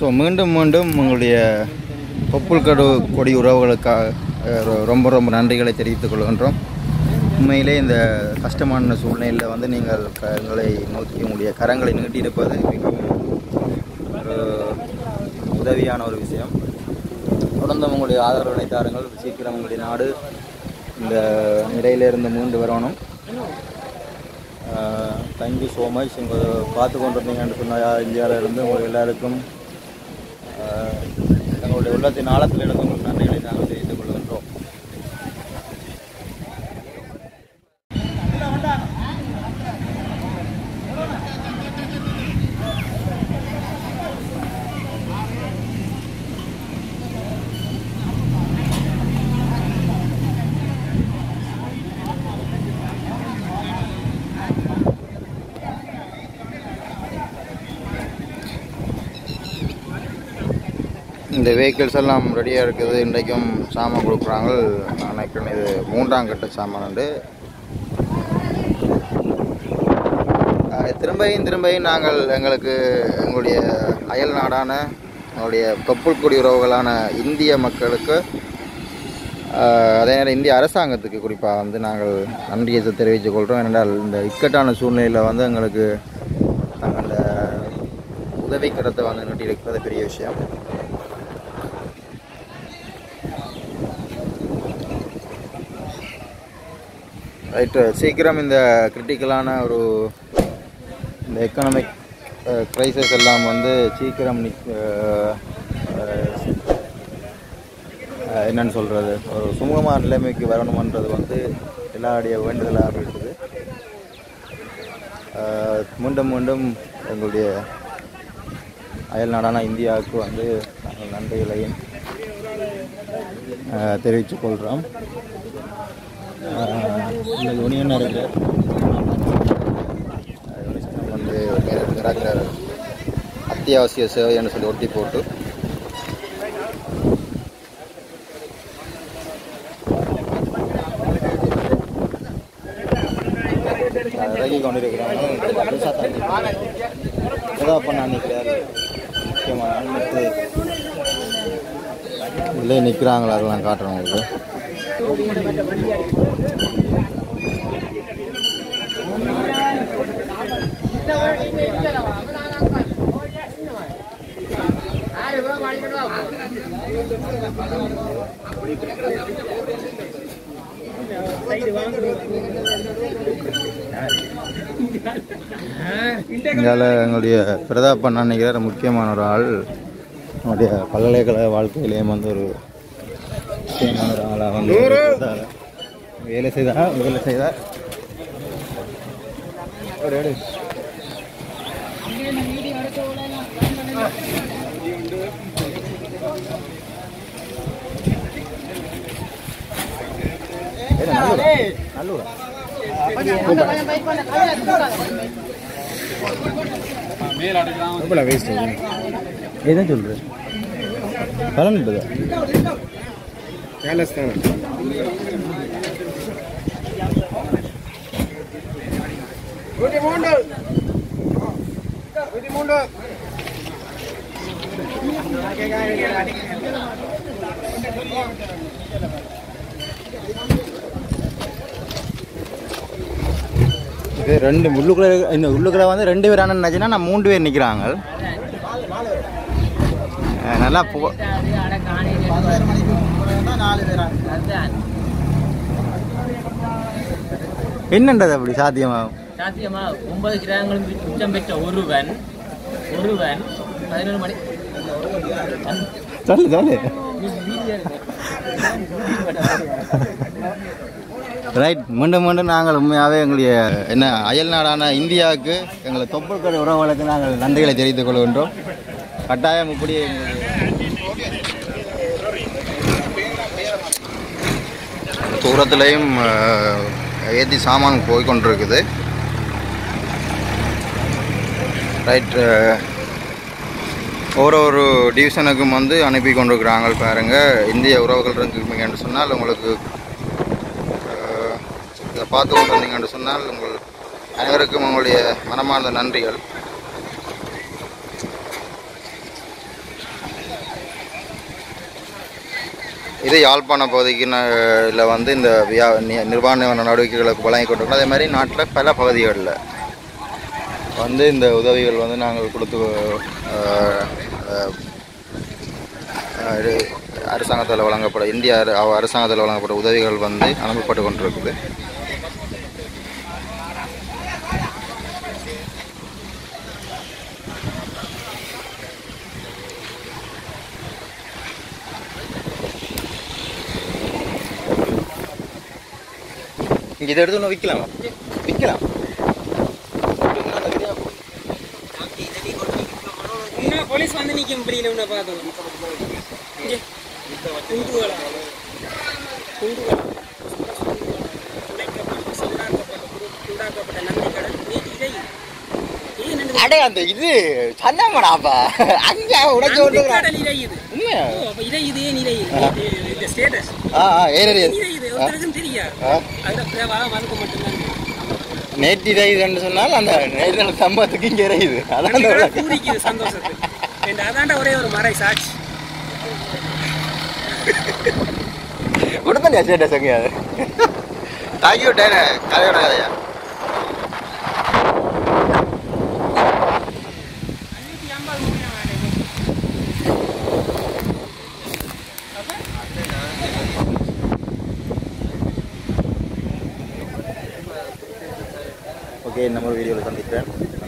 So மீண்டும் மீண்டும் உங்களுடைய தொப்புள்கடு கொடி உறவுகளுக்காக அஹ், ரொ- ரொம்ப ரொம்ப நன்றிகளை தெரிவித்துக் கொள்கின்றோம் உண்மையிலே இந்த கஷ்டமான சூழ்நிலையில் வந்து நீங்கள் க- எங்களை நோக்கி உங்களுடைய கரங்களை நீட்டியிருப்பது மிகவும் ஒரு உதவியான ஒரு விஷயம் தொடர்ந்து உங்களுடைய ஆதரவினை தாருங்கள் சீக்கிரம் உங்களுடைய நாடு இந்த நிலையிலிருந்து மீண்டு வரணும் தேங்க்யூ ஸோ மச் உங்கள் பார்த்து கொண்டிருந்தீங்கன்னு சொன்னால் இந்தியாவில் இருந்து உங்கள் எல்லாருக்கும் ஆஹ், எங்களுடைய உள்ளத்தின் ஆழத்தில் இருந்து உங்களுக்கு நன்றிகளை நாங்கள் தெரிவித்துக் கொள்கின்றோம் இந்த வெஹிக்கிள்ஸ் எல்லாம் ரெடியாக இருக்குது இன்றைக்கும் சாமான் கொடுக்குறாங்க நான் நினைக்கிறேன் இது மூன்றாம் கட்ட சாமான் உண்டு ஆஹ் திரும்பியும் திரும்பியும் நாங்கள் எங்களுக்கு எங்களுடைய அயல் நாடான எங்களுடைய தொப்புள் குடி உறவுகளான இந்திய மக்களுக்கு ஆஹ் அதே நேரம் இந்திய அரசாங்கத்துக்கு குறிப்பாக வந்து நாங்கள் நன்றியை தெரிவித்துக் கொள்கிறோம் ஏனென்றால் இந்த இக்கட்டான சூழ்நிலையில் வந்து எங்களுக்கு நாங்கள் அந்த உதவி கரத்தை வந்து நீட்டி இருக்கிறது பெரிய விஷயம் ரைட்டு சீக்கிரம் இந்த கிரிட்டிக்கலான ஒரு இந்த எக்கனாமிக் க்ரைசஸ் எல்லாம் வந்து சீக்கிரம் நிக் அஹ், அஹ், அஹ், என்னன்னு சொல்கிறது ஒரு சுமூகமான நிலைமைக்கு வரணுமன்றது வந்து எல்லாருடைய வேண்டுதலாக இருக்குது அஹ், மீண்டும் மீண்டும் எங்களுடைய அயல் நாடான இந்தியாவுக்கு வந்து நாங்கள் நன்றிகளையும் அஹ், தெரிவித்துக் கொள்கிறோம் இந்த யூனியன் இருக்கிற வந்து இருக்கிற அத்தியாவசிய சேவைன்னு சொல்லி ஒட்டி போட்டு இறங்கி கொண்டிருக்கிறாங்க ஏதோ பண்ண நிற்கிறாரு முக்கியமான மற்ற உள்ளே நிற்கிறாங்களா அதெல்லாம் காட்டுறேன் உங்களுக்கு இங்கால எங்களுடைய பிரதாப் நினைக்கிற முக்கியமான ஒரு ஆள் என்னுடைய பல்கலைக்கழக வாழ்க்கையிலேயும் வந்து ஒரு முக்கியமான ஒரு ஆளாக வந்து இருந்தாரு. வேலை செய்தா வேலை செய்தா ஒரு எடு. ஏடா, நல்லூரா? நல்லூரா? எவ்வளோ வேஸ்ட் எதுவும் சொல்கிற பலன் இருக்குதா கேலஸ் தானே இது ரெண்டு உள்ளுக்குள்ள இருக்க- இந்த உள்ளுக்குள்ள வந்து ரெண்டு பேர் ஆனால் நினச்சுன்னா நான் மூன்று பேர் நிற்கிறாங்க நல்லா போ என்னன்றது அப்படி சாத்தியமாகும் சாத்தியமா ஒன்பது கிரகங்களும் உச்சம் பெற்ற ஒருவன் ஒருவன் பதினொரு மணி சொல்லு சொல்லு ரைட் மீண்டும் மீண்டும் நாங்கள் உண்மையாகவே எங்களுடைய என்ன அயல் நாடான இந்தியாவுக்கு எங்களை தொப்புள்கடை உறவுகளுக்கு நாங்கள் நன்றிகளை தெரிவித்துக் கொள்கின்றோம் கட்டாயம் இப்படி எங்களுடைய தூரத்துலேயும் ஏற்றி சாமான் போய் கொண்டிருக்குது ரைட் ஒரு ஒரு டிவிஷனுக்கும் வந்து அனுப்பி கொண்டிருக்கிறாங்க பாருங்க இந்திய உறவுகள் இருக்குங்கன்னு சொன்னால் உங்களுக்கு அஹ், இதை பார்த்து கொண்டு வந்தீங்கன்னு சொன்னால் உங்கள் அனைவருக்கும் உங்களுடைய மனமார்ந்த நன்றிகள் இது யாழ்ப்பாண பகுதிக்கு இல்லை வந்து இந்த வியா நி- நிர்வாண நடவடிக்கைகளுக்கு வழங்கி கொண்டிருக்கோம் அதே மாதிரி நாட்டில் பல பகுதிகளில் வந்து இந்த உதவிகள் வந்து நாங்கள் கொடுத்து அஹ், அஹ், அஹ், இது அரசாங்கத்தால் வழங்கப்பட இந்திய அர- அவ- அரசாங்கத்தால் வழங்கப்பட்ட உதவிகள் வந்து அனுப்பப்பட்டு கொண்டிருக்குது இங்கே இதை எடுத்து ஒன்று விற்கலாமா விற்கலாம் இன்னும் போலீஸ் வந்து நிற்கும் பிடியில உன்னை பார்த்தோம் இங்கே குண்டுகளா குண்டுகளா உடைக்கப்பட்ட சூடாக்கப்பட்ட சூடாக்கப்பட்ட நந்தி கடல் நீதி இதை ஏன் நின்று அடே அந்த இது சன்னமடாப்பா அங்கே உடைச்சு நந்தி விட்டுக்கிறான் கடல் இறையுது உண்மையா ஓ அப்ப இறை இது ஏன் இறையுது இந்த ஸ்டேட்டஸ் ஆ ஆ ஏறி இறையுது ஒருத்தருக்கும் தெரியாது ஆ அதுல பிரவாக மனுக்கு மட்டும்தான் நேற்று இறையுதுன்னு சொன்னால் அந்த நேற்று சம்பவத்துக்கு இங்கே இறையுது அதான் அந்த விளக்கம். பூரிக்குது சந்தோஷத்துக்கு என் அதாண்ட ஒரே ஒரு மறை சாட்சி கொடுத்தா ஸ்டேட்டஸ் அங்கே அது தாக்கி விட்டேன் கதையோட கதையா அஞ்சூற்றி ஐம்பது முடியும் வேணும் ஓகே நம்ம வீடியோவில் சந்திக்கிறேன்